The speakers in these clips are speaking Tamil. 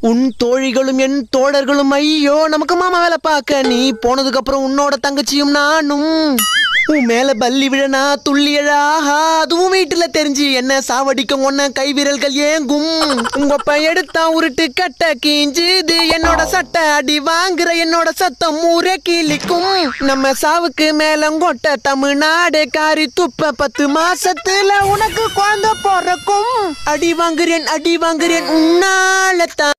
உன் தோழிகளும் என் தோழர்களும் ஐயோ நமக்கு மாமா வேலை பார்க்க நீ போனதுக்கு அப்புறம் உன்னோட தங்கச்சியும் நானும் உன் மேல பல்லி விழனா துள்ளியழாஹா அதுவும் வீட்டுல தெரிஞ்சு என்ன சாவடிக்கும் ஒன்ன கை விரல்கள் ஏங்கும் உங்க பையன் எடுத்தா உருட்டு கட்ட கீஞ்சுது என்னோட சட்டை அடி வாங்குற என்னோட சத்தம் ஊரே கிளிக்கும் நம்ம சாவுக்கு மேலங்கொட்ட தமிழ்நாடு காரி துப்ப பத்து மாசத்துல உனக்கு குழந்தை பிறக்கும் அடி வாங்குறேன் அடி வாங்குறேன் உன்னால தான்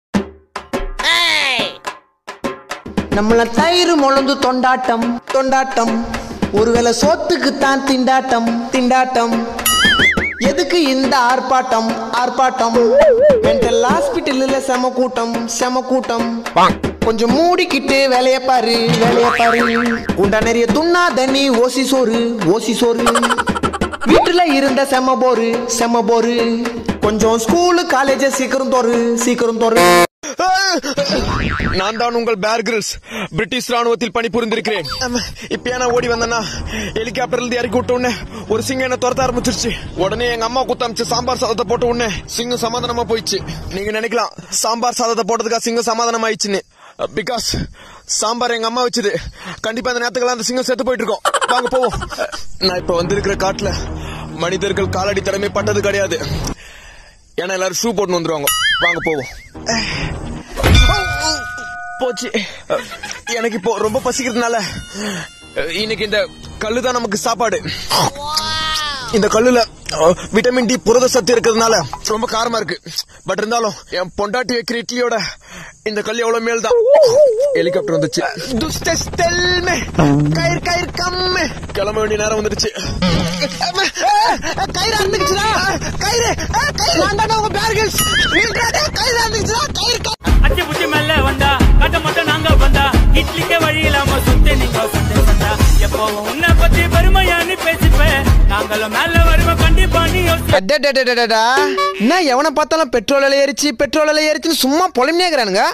நம்மள தயிர் முழந்து தொண்டாட்டம் தொண்டாட்டம் ஒருவேளை சோத்துக்கு தான் திண்டாட்டம் திண்டாட்டம் எதுக்கு இந்த ஆர்ப்பாட்டம் ஆர்ப்பாட்டம் மென்டல் ஹாஸ்பிட்டல்ல செம கூட்டம் செம கூட்டம் கொஞ்சம் மூடிக்கிட்டு வேலைய பாரு வேலைய பாரு உண்டா நிறைய துண்ணா தண்ணி ஓசி சோறு ஓசி சோறு வீட்டுல இருந்த செம போரு செம போரு கொஞ்சம் ஸ்கூலு காலேஜ் சீக்கிரம் தோறு சீக்கிரம் தோறு நான் தான் உங்கள் பேர் கிரில்ஸ் பிரிட்டிஷ் ராணுவத்தில் பணிபுரிந்திருக்கிறேன் இப்ப ஏன் நான் ஓடி வந்தேன்னா ஹெலிகாப்டர்ல இருந்து இறக்கி விட்ட உடனே ஒரு சிங்கம் என்ன துரத்த ஆரம்பிச்சிருச்சு உடனே எங்க அம்மா குத்தமிச்சு சாம்பார் சாதத்தை போட்ட உடனே சிங்கம் சமாதானமா போயிடுச்சு நீங்க நினைக்கலாம் சாம்பார் சாதத்தை போட்டதுக்கா சிங்கம் சமாதானம் ஆயிடுச்சுன்னு பிகாஸ் சாம்பார் எங்க அம்மா வச்சது கண்டிப்பா அந்த நேரத்துக்கெல்லாம் அந்த சிங்கம் செத்து போயிட்டு இருக்கோம் வாங்க போவோம் நான் இப்ப வந்திருக்கிற காட்டுல மனிதர்கள் காலடி தடமே பட்டது கிடையாது ஏன்னா எல்லாரும் ஷூ போட்டு வந்துருவாங்க வாங்க போவோம் போச்சு எனக்கு இப்போ ரொம்ப பசிக்கிறதுனால இன்னைக்கு இந்த கல்லு தான் நமக்கு சாப்பாடு இந்த கல்லுல அஹ், விட்டமின் டி புரத சத்து இருக்கிறதுனால ரொம்ப காரமா இருக்கு பட் இருந்தாலும் என் பொண்டாட்டி வைக்கிற இட்லியோட இந்த கல் எவ்வளவு மேல் தான் ஹெலிகாப்டர் வந்துச்சு துஷ்ட ஸ்டெல்மே கயிறு கயிறு கம்மு கிளம்ப வேண்டிய நேரம் வந்துடுச்சு அம்மா, அஹ், கயிறு அறுந்துக்குச்சுடா கயிறு அஹ், கயிறு நான் தானே உங்க பேர்கில்ஸ் கயிறு அறுந்துக்குச்சுடா கயிறு கயிறு. அச்சு புச்சி மேல வந்தா கட்ட மட்டும் நாங்க வந்தா இட்லிக்கே வழி இல்லாம சுத்தி நீங்க சுத்தி வந்தா எப்பவும் உன்னை பத்தி பெருமையானு பேசிப்பேன் நாங்களும் மேல வருவோம் கண்டிப்பா நீ யோசி அடடடடடடா. என்ன எவனை பார்த்தாலும் பெட்ரோல் விலை ஏறிச்சு பெட்ரோல் விலை ஏறிச்சுன்னு சும்மா பொலிமையாகிறானுங்க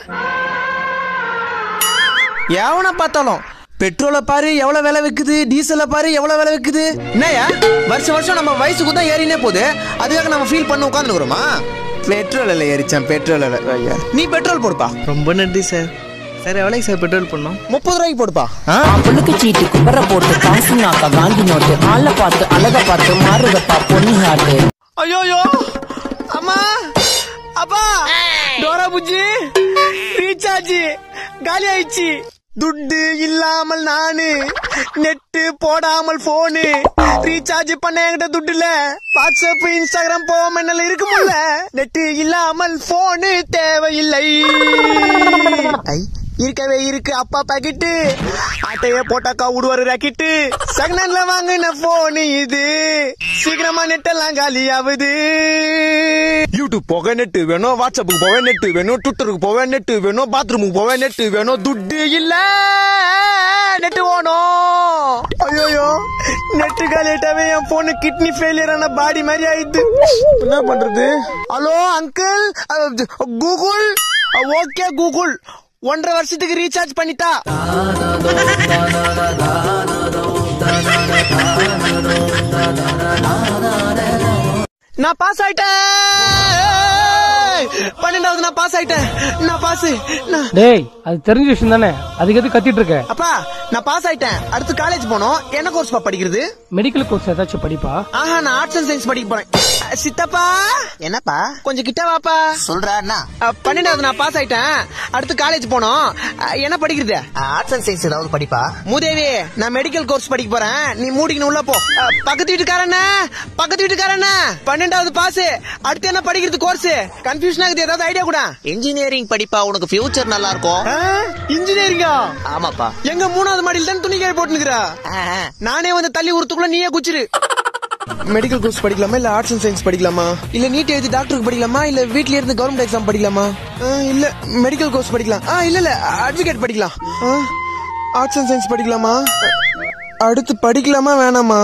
எவனை பார்த்தாலும் பெட்ரோலை பாரு எவ்வளவு விலை விக்குது டீசலை பாரு எவ்வளவு விலை விக்குது என்னய்யா வருஷம் வருஷம் நம்ம வயசுக்கு தான் ஏறினே போகுது அதுக்காக நம்ம ஃபீல் பண்ண உட்காந்துக்கிறோமா பெட்ரோல் விலை ஏறிச்சான் பெட்ரோல் விலை ஐயா நீ பெட்ரோல் போடுப்பா ரொம்ப நன்றி சார் சார் எவ்வளோக்கு சார் பெட்ரோல் பண்ணோம் முப்பது ரூபாய்க்கு போடுப்பா புழுக்கு சீட்டு குப்பரை போட்டு காசு நாக்கா காந்தி நோட்டு ஆளை பார்த்து அழக பார்த்து மாறுதப்பா பொண்ணு ஹாட்டு ஐயோயோ அம்மா அப்பா டோரா புஜ்ஜி ரீசார்ஜ் காலி ஆயிடுச்சு துட்டு இல்லாமல் நானு நெட்டு போடாமல் போனு ரீசார்ஜ் பண்ண என்கிட்ட துட்டு இல்ல வாட்ஸ்அப் இன்ஸ்டாகிராம் போகாம என்னால இருக்க முடியல நெட்டு இல்லாமல் போனு தேவையில்லை ஐ இருக்கவே இருக்கு அப்பா பாக்கெட்டு ஆட்டைய போட்டாக்கா விடுவாரு ராக்கெட்டு செகண்ட்ல வாங்கின போன் இது சீக்கிரமா நெட்டெல்லாம் காலி ஆகுது யூடியூப் போக நெட்டு வேணும் வாட்ஸ்அப்புக்கு போக நெட்டு வேணும் ட்விட்டருக்கு போக நெட்டு வேணும் பாத்ரூமுக்கு போக நெட்டு வேணும் துட்டு இல்ல நெட்டு ஓணும் ஐயோயோ நெட்டு காலிட்டாவே என் போனு கிட்னி ஃபெயிலியர் ஆன பாடி மாதிரி ஆயிடுது என்ன பண்றது hello uncle Google okay Google ஒன்றரை வருஷத்துக்கு ரீசார்ஜ் பண்ணிட்டா நான் பாஸ் ஆயிட்டேன் பன்னெண்டாவது நான் பாஸ் ஆயிட்டேன் நான் பாஸ் நான் டேய் அது தெரிஞ்ச விஷயம் தானே அதுக்கு எது கத்திட்டு இருக்க அப்பா நான் பாஸ் ஆயிட்டேன் அடுத்து காலேஜ் போனோம் என்ன கோர்ஸ் படிக்கிறது மெடிக்கல் கோர்ஸ் ஏதாச்சும் படிப்பா ஆஹா நான் ஆர்ட்ஸ் அண்ட் சயின்ஸ் படிக்க போறேன் அஹ், சித்தப்பா என்னப்பா கொஞ்சம் கிட்ட வாப்பா சொல்றா என்ன அஹ், பன்னெண்டாவது நான் பாஸ் ஆயிட்டேன் அடுத்து காலேஜ் போனோம் அஹ், என்ன படிக்கிறது ஆர்ட்ஸ் அண்ட் சயின்ஸ் ஏதாவது படிப்பா மூதேவி நான் மெடிக்கல் கோர்ஸ் படிக்க போறேன் நீ மூடிக்கணும் உள்ள போ அஹ், பக்கத்து வீட்டுக்காரண்ண பக்கத்து வீட்டுக்காரண்ண பன்னெண்டாவது பாஸ் அடுத்து என்ன படிக்கிறது கோர்ஸ் கன்ஃபியூஷன் ஆகுது ஏதாவது ஐடியா கூட இன்ஜினியரிங் படிப்பா உனக்கு ஃபியூச்சர் நல்லா இருக்கும் இன்ஜினியரிங்கா ஆமாப்பா எங்க மூணாவது மாடியில் தான் துணி காய போட்டுனுக்குறா நானே வந்து தள்ளி உரத்துக்குள்ள நீயே குச்சிரு மெடிக்கல் கோர்ஸ் படிக்கலாமா இல்ல ஆர்ட்ஸ் அண்ட் சயின்ஸ் படிக்கலாமா இல்ல நீட் எழுதி டாக்டருக்கு படிக்கலாமா இல்ல வீட்ல இருந்து கவர்மெண்ட் எக்ஸாம் படிக்கலாமா ஆ, இல்ல மெடிக்கல் கோர்ஸ் படிக்கலாம் ஆ இல்ல இல்ல அட்வொகேட் படிக்கலாம் ஆர்ட்ஸ் அண்ட் சயின்ஸ் படிக்கலாமா அடுத்து படிக்கலாமா வேணாமா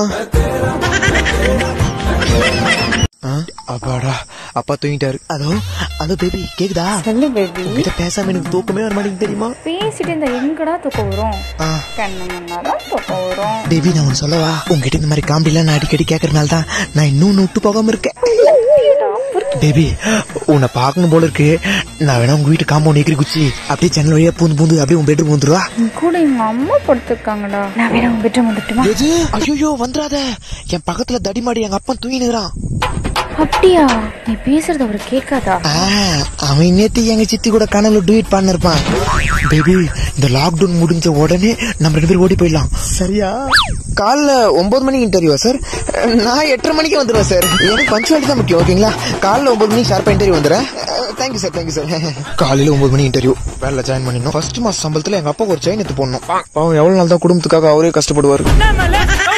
அப்பாடா அப்பா தூங்கிட்டாரு அதோ அதோ பேபி கேக்குதா சொல்லு பேபி உங்ககிட்ட பேசாம எனக்கு தூக்கமே வர மாட்டேங்குது தெரியுமா பேசிட்டு இந்த எங்கடா தூக்கம் வரும் ஆ. கண்ணு முன்னாதான் தூக்கம் வரும் பேபி நான் உனக்கு சொல்லவா உங்ககிட்ட இந்த மாதிரி காமெடி எல்லாம் நான் அடிக்கடி கேக்குறதுனால தான் நான் இன்னும் விட்டு போகாம இருக்கேன் புரியுதா? புரியுதா? பேபி உன்னை பார்க்கணும் போல இருக்கு நான் வேணா உங்க வீட்டு காம்பவுண்ட் ஏக்கரி குச்சி அப்படியே ஜன்னல் வழியா பூந்து பூந்து அப்படியே உன் பெட்ரூம் வந்துருவா என் கூட எங்க அம்மா படுத்துருக்காங்கடா நான் வேணா உங்க பெட்ரூம் வந்துட்டுமா எது ஐயோ வந்துடாத என் பக்கத்துல தடிமாடி எங்க அப்பா தூங்கினுறான் அப்படியா நீ பேசுறது அவர் கேட்காதா அவன் நேத்து எங்க சித்தி கூட கனவுல டூயிட் பண்ணிருப்பான் பேபி இந்த லாக்டவுன் முடிஞ்ச உடனே நம்ம ரெண்டு பேரும் ஓடி போயிடலாம் சரியா காலைல ஒன்பது மணிக்கு இன்டர்வியூவா சார் நான் எட்டரை மணிக்கு வந்துடுவேன் சார் எனக்கு பஞ்சுவாலிட்டி தான் முக்கியம் ஓகேங்களா காலைல ஒன்பது மணிக்கு ஷார்ப்பா இன்டர்வியூ வந்துடுறேன் தேங்க்யூ சார் தேங்க்யூ சார் காலையில ஒன்பது மணி இன்டர்வியூ வேலை ஜாயின் பண்ணிடணும் ஃபர்ஸ்ட் மாச சம்பளத்துல எங்க அப்பா ஒரு செயின் எடுத்து போடணும் பாவம் எவ்வளவு நாள் தான் குடும்பத்துக்காக அவரே கஷ்டப்படுவாரு நம்மள